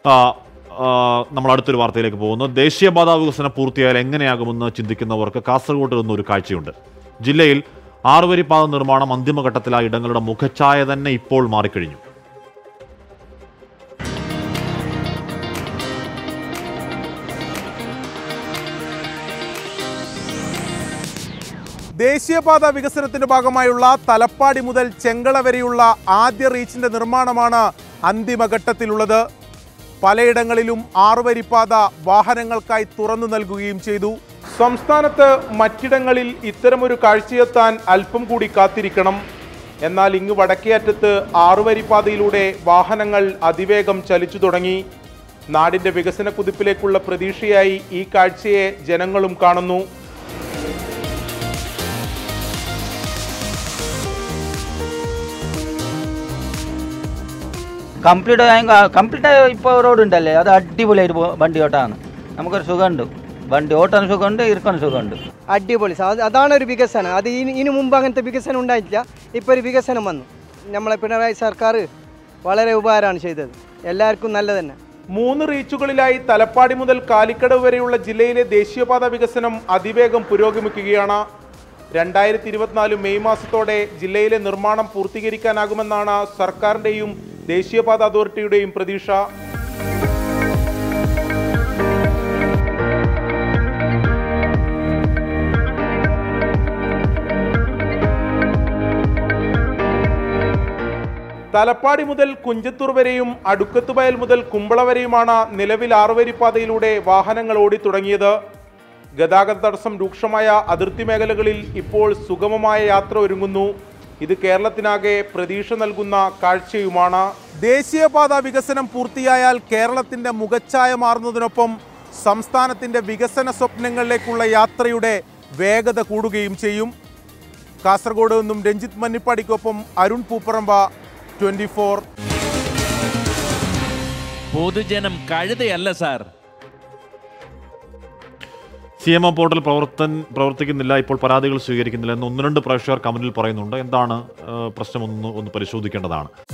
ആ, ആ, നമ്മൾ അടുത്തൊരു വാർത്തയിലേക്ക് പോകുന്നു ദേശീയപാത വികസനം പൂർത്തിയായാൽ എങ്ങനെയാകുമെന്ന് ചിന്തിക്കുന്നവർക്ക് കാസർഗോഡ് നിന്നൊരു കാഴ്ചയുണ്ട് ജില്ലയിൽ ആറുവരിപ്പാത നിർമ്മാണം അന്തിമഘട്ടത്തിലായ ഇടങ്ങളുടെ മുഖച്ഛായ തന്നെ ഇപ്പോൾ മാറിക്കഴിഞ്ഞു ദേശീയപാത വികസനത്തിന്റെ ഭാഗമായുള്ള തലപ്പാടി മുതൽ ചെങ്കള വരെയുള്ള ആദ്യ റീച്ചിന്റെ നിർമ്മാണമാണ് അന്തിമഘട്ടത്തിലുള്ളത് പലയിടങ്ങളിലും ആറുവരിപ്പാത വാഹനങ്ങൾക്കായി തുറന്നു നൽകുകയും ചെയ്തു സംസ്ഥാനത്ത് മറ്റിടങ്ങളിൽ ഇത്തരമൊരു കാഴ്ചയെത്താൻ അല്പം കൂടി കാത്തിരിക്കണം എന്നാൽ ഇങ്ങ് വടക്കേയറ്റത്ത് ആറുവരിപ്പാതയിലൂടെ വാഹനങ്ങൾ അതിവേഗം ചലിച്ചു തുടങ്ങി നാടിന്റെ വികസന കുതിപ്പിലേക്കുള്ള പ്രതീക്ഷയായി ഈ കാഴ്ചയെ ജനങ്ങളും കാണുന്നു കംപ്ലീറ്റ് ആയ കംപ്ലീറ്റ് ആയ ഇപ്പോൾ റോഡ് ഉണ്ടല്ലേ അത് അടിപൊളിയായിട്ട് പോ- വണ്ടി ഓട്ടാണ് നമുക്കൊരു സുഖമുണ്ട് വണ്ടി ഓട്ടാൻ സുഖമുണ്ട് ഇരിക്കാൻ സുഖമുണ്ട് അടിപൊളി സാ- അത് അതാണ് ഒരു വികസനം അത് ഇനി ഇനി മുമ്പ് അങ്ങനത്തെ വികസനം ഉണ്ടായിട്ടില്ല ഇപ്പോൾ ഒരു വികസനം വന്നു നമ്മളെ പിണറായി സർക്കാർ വളരെ ഉപകാരമാണ് ചെയ്തത് എല്ലാവർക്കും നല്ലത് തന്നെ മൂന്ന് റീച്ചുകളിലായി തലപ്പാടി മുതൽ കാലിക്കടവ് വരെയുള്ള ജില്ലയിലെ ദേശീയപാത വികസനം അതിവേഗം പുരോഗമിക്കുകയാണ് രണ്ടായിരത്തി ഇരുപത്തിനാല് മെയ് മാസത്തോടെ ജില്ലയിലെ നിർമ്മാണം പൂർത്തീകരിക്കാനാകുമെന്നാണ് സർക്കാരിന്റെയും ദേശീയപാത അതോറിറ്റിയുടെയും പ്രതീക്ഷ തലപ്പാടി മുതൽ കുഞ്ചത്തൂർ വരെയും അടുക്കത്തുവയൽ മുതൽ കുമ്പള വരെയുമാണ് നിലവിൽ ആറുവരിപ്പാതയിലൂടെ വാഹനങ്ങൾ ഓടിത്തുടങ്ങിയത് ഗതാഗത തടസ്സം രൂക്ഷമായ അതിർത്തി മേഖലകളിൽ ഇപ്പോൾ സുഗമമായ യാത്ര ഒരുങ്ങുന്നു ഇത് കേരളത്തിനാകെ പ്രതീക്ഷ നൽകുന്ന കാഴ്ചയുമാണ് ദേശീയപാത വികസനം പൂർത്തിയായാൽ കേരളത്തിന്റെ മുഖച്ഛായ മാറുന്നതിനൊപ്പം സംസ്ഥാനത്തിന്റെ വികസന സ്വപ്നങ്ങളിലേക്കുള്ള യാത്രയുടെ വേഗത കൂടുകയും ചെയ്യും കാസർഗോഡ് നിന്നും രഞ്ജിത്ത് മന്നിപ്പാടിക്കൊപ്പം അരുൺ പൂപ്പറമ്പ ട്വന്റി ഫോർ പൊതുജനം കഴുതയല്ല sir C M O portal പ്രവർത്തൻ പ്രവർത്തിക്കുന്നില്ല ഇപ്പോൾ പരാതികൾ സ്വീകരിക്കുന്നില്ല എന്ന് ഒന്ന് രണ്ട് പ്രേക്ഷകർ കമന്റിൽ പറയുന്നുണ്ട് എന്താണ് ആ, പ്രശ്നമൊന്ന് ഒന്ന് പരിശോധിക്കേണ്ടതാണ്